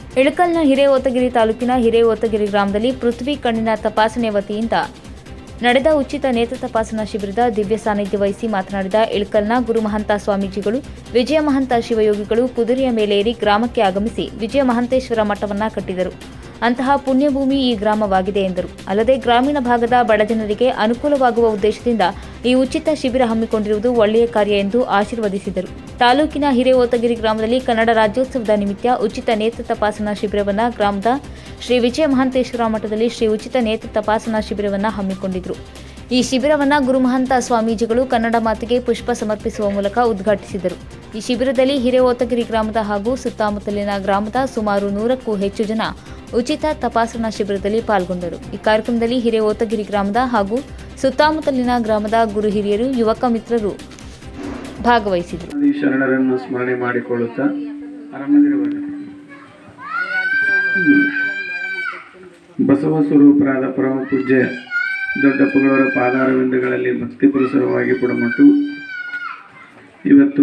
ಇಳಕಲ್ನ ಹಿರೇಓತಗಿರಿ ತಾಲೂಕಿನ ಹಿರೇಓತಗಿರಿ ಗ್ರಾಮದಲ್ಲಿ ಪೃಥ್ವಿ ಕಣ್ಣಿನ ತಪಾಸಣೆ ವತಿಯಿಂದ ನಡೆದ ಉಚಿತ ನೇತ್ರ ತಪಾಸಣಾ ಶಿಬಿರದ ದಿವ್ಯ ಸಾನ್ನಿಧ್ಯ ವಹಿಸಿ ಮಾತನಾಡಿದ ಇಳಕಲ್ನ ಗುರುಮಹಂತ ಸ್ವಾಮೀಜಿಗಳು ವಿಜಯ ಮಹಂತ ಶಿವಯೋಗಿಗಳು ಕುದುರೆಯ ಮೇಲೇರಿ ಗ್ರಾಮಕ್ಕೆ ಆಗಮಿಸಿ ವಿಜಯ ಮಹಂತೇಶ್ವರ ಮಠವನ್ನ ಕಟ್ಟಿದರು ಅಂತಹ ಪುಣ್ಯಭೂಮಿ ಈ ಗ್ರಾಮವಾಗಿದೆ ಎಂದರು ಅಲ್ಲದೆ ಗ್ರಾಮೀಣ ಭಾಗದ ಬಡಜನರಿಗೆ ಅನುಕೂಲವಾಗುವ ಉದ್ದೇಶದಿಂದ ಈ ಉಚಿತ ಶಿಬಿರ ಹಮ್ಮಿಕೊಂಡಿರುವುದು ಒಳ್ಳೆಯ ಕಾರ್ಯ ಎಂದು ಆಶೀರ್ವದಿಸಿದರು ತಾಲೂಕಿನ ಹಿರೇಓತಗಿರಿ ಗ್ರಾಮದಲ್ಲಿ ಕನ್ನಡ ರಾಜ್ಯೋತ್ಸವದ ನಿಮಿತ್ತ ಉಚಿತ ನೇತ್ರ ತಪಾಸಣಾ ಶಿಬಿರವನ್ನು ಗ್ರಾಮದ ಶ್ರೀ ವಿಜಯ ಮಹಾಂತೇಶ್ವರ ಮಠದಲ್ಲಿ ಶ್ರೀ ಉಚಿತ ನೇತ್ರ ತಪಾಸಣಾ ಶಿಬಿರವನ್ನು ಹಮ್ಮಿಕೊಂಡಿದ್ರು ಈ ಶಿಬಿರವನ್ನು ಗುರುಮಹಂತ ಸ್ವಾಮೀಜಿಗಳು ಕನ್ನಡ ಮಾತಿಗೆ ಪುಷ್ಪ ಸಮರ್ಪಿಸುವ ಮೂಲಕ ಉದ್ಘಾಟಿಸಿದರು ಈ ಶಿಬಿರದಲ್ಲಿ ಹಿರೇಓತಗಿರಿ ಗ್ರಾಮದ ಹಾಗೂ ಸುತ್ತಮುತ್ತಲಿನ ಗ್ರಾಮದ ಸುಮಾರು ನೂರಕ್ಕೂ ಹೆಚ್ಚು ಜನ ಉಚಿತ ತಪಾಸಣಾ ಶಿಬಿರದಲ್ಲಿ ಪಾಲ್ಗೊಂಡರು ಈ ಕಾರ್ಯಕ್ರಮದಲ್ಲಿ ಹಿರೇಓತಗಿರಿ ಗ್ರಾಮದ ಹಾಗೂ ಸುತ್ತಮುತ್ತಲಿನ ಗ್ರಾಮದ ಗುರು ಹಿರಿಯರು ಯುವಕ ಮಿತ್ರರು ಭಾಗವಹಿಸಿದರು ಆದಿ ಶರಣರನ್ನು ಸ್ಮರಣೆ ಮಾಡಿಕೊಳ್ಳುತ್ತಾ ಆರಾಮದಿರುವಾಗ ಬಸವ ಸ್ವರೂಪರಾದ ಪರಮ ಪೂಜ್ಯ ದೊಡ್ಡಪ್ಪಗಳವರ ಪಾದಾರವಿಂದಗಳಲ್ಲಿ ಭಕ್ತಿ ಪುರುಷರವಾಗಿ ಪುಡಮಟ್ಟು ಇವತ್ತು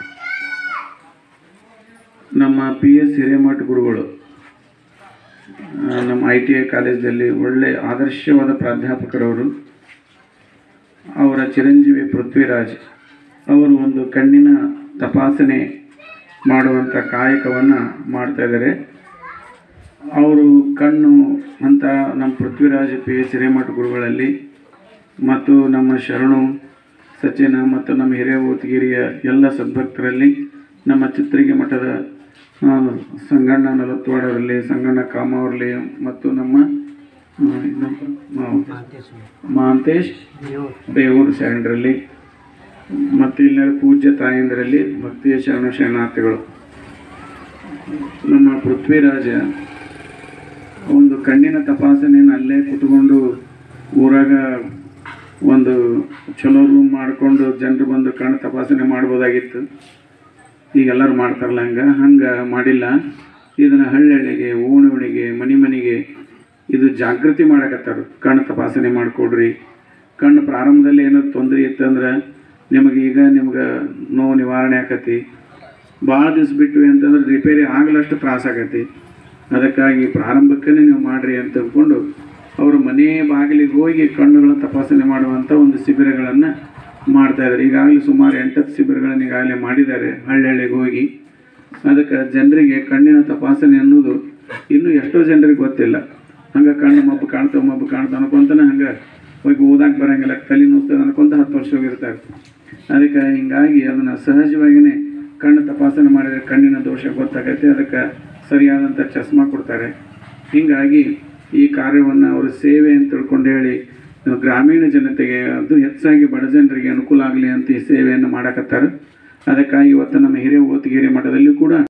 ನಮ್ಮ ಪಿ ಎಸ್ ಹಿರೇಮಠ ಗುರುಗಳು ಆ, ನಮ್ಮ ಐ ಟಿ ಐ ಕಾಲೇಜಲ್ಲಿ ಒಳ್ಳೆ ಆದರ್ಶವಾದ ಪ್ರಾಧ್ಯಾಪಕರವರು ಅವರ ಚಿರಂಜೀವಿ ಪೃಥ್ವಿರಾಜ್ ಅವರು ಒಂದು ಕಣ್ಣಿನ ತಪಾಸಣೆ ಮಾಡುವಂಥ ಕಾಯಕವನ್ನು ಮಾಡ್ತಾ ಇದ್ದಾರೆ ಅವರು ಕಣ್ಣು ಅಂತ ನಮ್ಮ ಪೃಥ್ವಿರಾಜ್ ಪಿ ಎಸ್ ಹಿರೇಮಠ ಗುರುಗಳಲ್ಲಿ ಮತ್ತು ನಮ್ಮ ಶರಣು ಸಚಿನ ಮತ್ತು ನಮ್ಮ ಹಿರೇವೋತಗಿರಿಯ ಎಲ್ಲ ಸದ್ಭಕ್ತರಲ್ಲಿ ನಮ್ಮ ಚಿತ್ರಿಗೆ ಮಠದ ಆ, ಸಂಗಣ್ಣ ನಲತ್ವಾಡವರಲ್ಲಿ ಸಂಗಣ್ಣ ಕಾಮವರಲ್ಲಿ ಮತ್ತು ನಮ್ಮ ಆ, ಇನ್ನೊಬ್ಬ ಮಾವ- ಮಹಾಂತೇಶ್ ಬೇವೂರು ಶರಣರಲ್ಲಿ ಮತ್ತು ಇಲ್ಲಿನ ಪೂಜ್ಯ ತಾಯಂದರಲ್ಲಿ ಭಕ್ತಿಯ ಶರಣ ಶರಣಾರ್ಥಿಗಳು ನಮ್ಮ ಪೃಥ್ವಿರಾಜ ಒಂದು ಕಣ್ಣಿನ ತಪಾಸಣೆಯನ್ನು ಅಲ್ಲೇ ಕುತ್ಕೊಂಡು ಊರಾಗ ಒಂದು ಚಲೋ ರೂಮ್ ಮಾಡಿಕೊಂಡು ಜನರು ಬಂದು ಕಣ್ಣು ತಪಾಸಣೆ ಮಾಡ್ಬೋದಾಗಿತ್ತು ಈಗ ಎಲ್ಲರೂ ಮಾಡ್ತಾರಲ್ಲ ಹಂಗೆ ಹಂಗೆ ಮಾಡಿಲ್ಲ ಇದನ್ನು ಹಳ್ಳಿಗೆ ಓಣಿಗೆ ಮನೆ ಮನೆಗೆ ಇದು ಜಾಗೃತಿ ಮಾಡಕತ್ತಾರ ಕಣ್ಣು ತಪಾಸಣೆ ಮಾಡಿಕೊಡ್ರಿ ಕಣ್ಣು ಪ್ರಾರಂಭದಲ್ಲಿ ಏನೋ ತೊಂದರೆ ಇತ್ತಂದ್ರೆ ನಿಮಗೆ ಈಗ ನಿಮ್ಗೆ ನೋವು ನಿವಾರಣೆ ಆಕತಿ ಭಾಳ ದಿವ್ಸ ಬಿಟ್ವಿ ಅಂತಂದ್ರೆ ರಿಪೇರಿ ಆಗಲಷ್ಟು ತ್ರಾಸ ಆಗತಿ ಅದಕ್ಕಾಗಿ ಪ್ರಾರಂಭಕ್ಕೇ ನೀವು ಮಾಡಿರಿ ಅಂತ ತಿಳ್ಕೊಂಡು ಅವರು ಮನೆ ಬಾಗಿಲಿಗೆ ಹೋಗಿ ಕಣ್ಣುಗಳ ತಪಾಸಣೆ ಮಾಡುವಂಥ ಒಂದು ಶಿಬಿರಗಳನ್ನು ಮಾಡ್ತಾ ಇದ್ದಾರೆ ಈಗಾಗಲೇ ಸುಮಾರು ಎಂಟತ್ತು ಶಿಬಿರಗಳನ್ನು ಈಗಾಗಲೇ ಮಾಡಿದ್ದಾರೆ ಹಳ್ಳಿಗೆ ಹೋಗಿ ಅದಕ್ಕೆ ಜನರಿಗೆ ಕಣ್ಣಿನ ತಪಾಸಣೆ ಅನ್ನೋದು ಇನ್ನೂ ಎಷ್ಟೋ ಜನರಿಗೆ ಗೊತ್ತಿಲ್ಲ ಹಂಗೆ ಕಣ್ಣು ಮಬ್ಬು ಕಾಣ್ತಾವ ಮಬ್ಬು ಕಾಣ್ತಾವ ಅನ್ಕೊಂತಾನೆ ಹಂಗೆ ಹೋಗಿ ಓದಾಕ್ ಬರಂಗಿಲ್ಲ ತಲೆ ನೋಸ್ತದೆ ಅನ್ಕೊಂತ ಹತ್ತು ವರ್ಷ ಹೋಗಿರ್ತಾರೆ ಅದಕ್ಕೆ ಹಿಂಗಾಗಿ ಅದನ್ನು ಸಹಜವಾಗಿಯೇ ಕಣ್ಣು ತಪಾಸಣೆ ಮಾಡಿದರೆ ಕಣ್ಣಿನ ದೋಷ ಗೊತ್ತಾಗೈತೆ ಅದಕ್ಕೆ ಸರಿಯಾದಂಥ ಚಸ್ಮಾ ಕೊಡ್ತಾರೆ ಹೀಗಾಗಿ ಈ ಕಾರ್ಯವನ್ನು ಅವರು ಸೇವೆ ಅಂತ ತಿಳ್ಕೊಂಡು ಹೇಳಿ ಗ್ರಾಮೀಣ ಜನತೆಗೆ ಅದು ಹೆಚ್ಚಾಗಿ ಬಡ ಜನರಿಗೆ ಅನುಕೂಲ ಆಗಲಿ ಅಂತ ಈ ಸೇವೆಯನ್ನು ಮಾಡಕತ್ತಾರೆ ಅದಕ್ಕಾಗಿ ಇವತ್ತು ನಮ್ಮ ಹಿರಿಯ ಓತಗಿರಿ ಮಠದಲ್ಲಿ ಕೂಡ